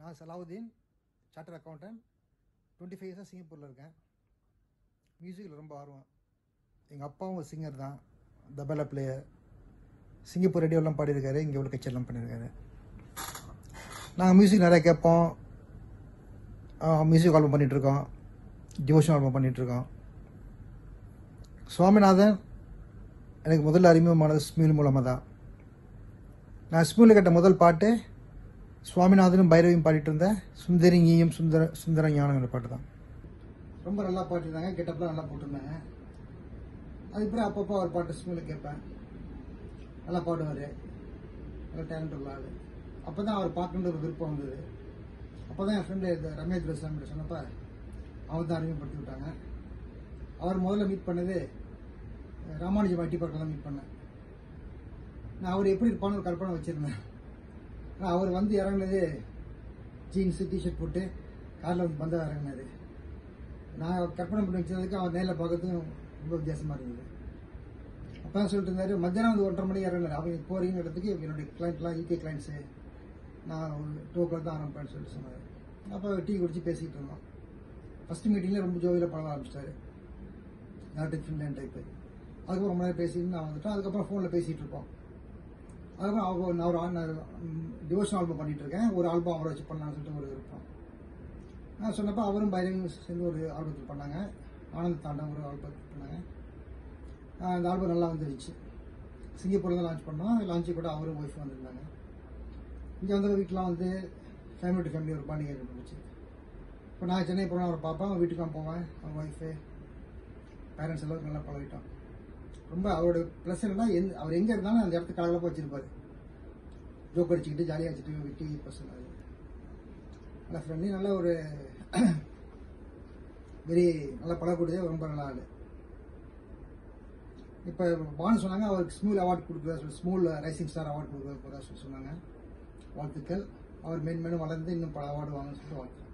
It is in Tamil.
நான் Salahuddin chartered accountant twenty five இயர்ஸாக சிங்கப்பூரில் இருக்கேன் மியூசிக்கில் ரொம்ப ஆர்வம் எங்கள் அப்பாவும் ஒரு சிங்கர் தான் தபலா பிளேயர் சிங்கப்பூர் ரேடியோலாம் பாடியிருக்காரு இங்கே உள்ள கச்சேரிலாம் பண்ணியிருக்காரு நாங்கள் மியூசிக் நிறைய கேட்போம் மியூசிக் ஆல்பம் பண்ணிகிட்ருக்கோம் டிவோஷன் ஆல்பம் பண்ணிகிட்ருக்கோம் சுவாமிநாதன் எனக்கு முதல்ல அறிமுகமானது ஸ்மியூல் மூலமாக தான் நான் ஸ்மியூலில் கேட்ட முதல் பாட்டு சுவாமிநாதனும் பைரவியும் பாடிட்டு இருந்தேன் சுந்தரி நீயும் சுந்தர சுந்தர ஞானங்கிற பாட்டு தான் ரொம்ப நல்லா பாட்டிருந்தாங்க கெட்டப்லாம் நல்லா போட்டிருந்தாங்க அதுக்கப்புறம் அப்பப்போ அவர் பாட்டு ஸ்மியூலில் கேட்பேன் நல்லா பாடுவார் நல்ல டேலண்ட் உள்ள ஆள் அப்போ தான் அவர் பார்க்கணுன்ற ஒரு விருப்பம் வந்தது அப்போ தான் என் ஃப்ரெண்டு ரமேஷ் துரசாமி சொன்னப்போ அவர் தான் அறிமுகப்படுத்தி விட்டாங்க அவர் முதல்ல மீட் பண்ணது ராமானுஜம் ஐடி பார்க்கலாம் மீட் பண்ணேன் நான் அவர் எப்படி இருப்பான்னு ஒரு கற்பனை வச்சுருந்தேன் ஆனால் அவர் வந்து இறங்குனது ஜீன்ஸு டிஷர்ட் போட்டு காரில் வந்து பந்தா இறங்கினாரு நான் கற்பனை பண்ணி வச்சதுக்கு அவர் நேரில் பார்க்கறதுக்கும் ரொம்ப வித்தியாசமாக இருந்தது அப்போ தான் சொல்லிட்டு இருந்தாரு மத்தியானம் வந்து ஒன்றரை மணிக்கு இறங்கினார் அவங்க போறீங்க இடத்துக்கு என்னுடைய கிளைண்ட்லாம் ஈகே கிளைண்ட்ஸு நான் ஒரு டூ ஓ கிளாக் தான் ஆரம்பிப்பேன்னு சொல்லிட்டு சொன்னார் அப்போ டீ குடிச்சு பேசிக்கிட்டு இருந்தோம் ஃபஸ்ட் மீட்டிங்கில் ரொம்ப ஜோவியில் பழக ஆரம்பிச்சிட்டாரு நாட்டு ஃபின்லேண்ட் டைப்பு அதுக்கப்புறம் ரொம்ப நேரம் பேசிட்டு நான் வந்துட்டோம் அதுக்கப்புறம் ஃபோனில் பேசிகிட்டு இருப்போம் அதுக்கப்புறம் அவங்க நான் ஒரு நான் டிவோஷன் ஆல்பம் பண்ணிட்டு இருக்கேன் ஒரு ஆல்பம் அவரை வச்சு பண்ணலாம்னு சொல்லிட்டு ஒரு விருப்பம் நான் சொன்னப்போ அவரும் பைரவியும் சேர்ந்து ஒரு ஆல்பத்தில் பண்ணாங்க ஆனந்த் தாண்டம் ஒரு ஆல்பம் பண்ணாங்க ஆஹ் அந்த ஆல்பம் நல்லா வந்துருச்சு சிங்கப்பூரில் தான் லான்ச் பண்ணோம் லான்ச்சு கூட அவரும் ஒய்ஃப் வந்திருந்தாங்க இங்கே வந்த வீட்டிலாம் வந்து ஃபேமிலி டு ஃபேமிலி ஒரு பாண்டிகை இருந்துச்சு இப்போ நான் சென்னை போனால் அவரை பார்ப்பேன் அவன் வீட்டுக்கு போவேன் அவன் ஒய்ஃபு பேரண்ட்ஸ் எல்லாரும் நல்லா பழகிட்டோம் ரொம்ப அவரோட ப்ளஸ் என்னன்னா எந்த அவர் எங்கே இருந்தாலும் அந்த இடத்துக்கு கலகலப்பாக வச்சிருப்பாரு ஜோக் அடிச்சுக்கிட்டு ஜாலியாக வச்சுட்டு விட்டி பர்சன் அது நல்ல ஃப்ரெண்ட்லி நல்ல ஒரு வெரி நல்லா பழகக்கூடிய ரொம்ப நல்ல ஆள் இப்போ பானு சொன்னாங்க அவருக்கு ஸ்மூல் அவார்ட் கொடுக்குறதா சொல்லி ஸ்மூல் ரைசிங் ஸ்டார் அவார்ட் கொடுக்குறதா போதா சொல்லி சொன்னாங்க வாழ்த்துக்கள் அவர் மேன்மேலும் வளர்ந்து இன்னும் பல அவார்டு வாங்கன்னு சொல்லிட்டு வாழ்த்துக்கள்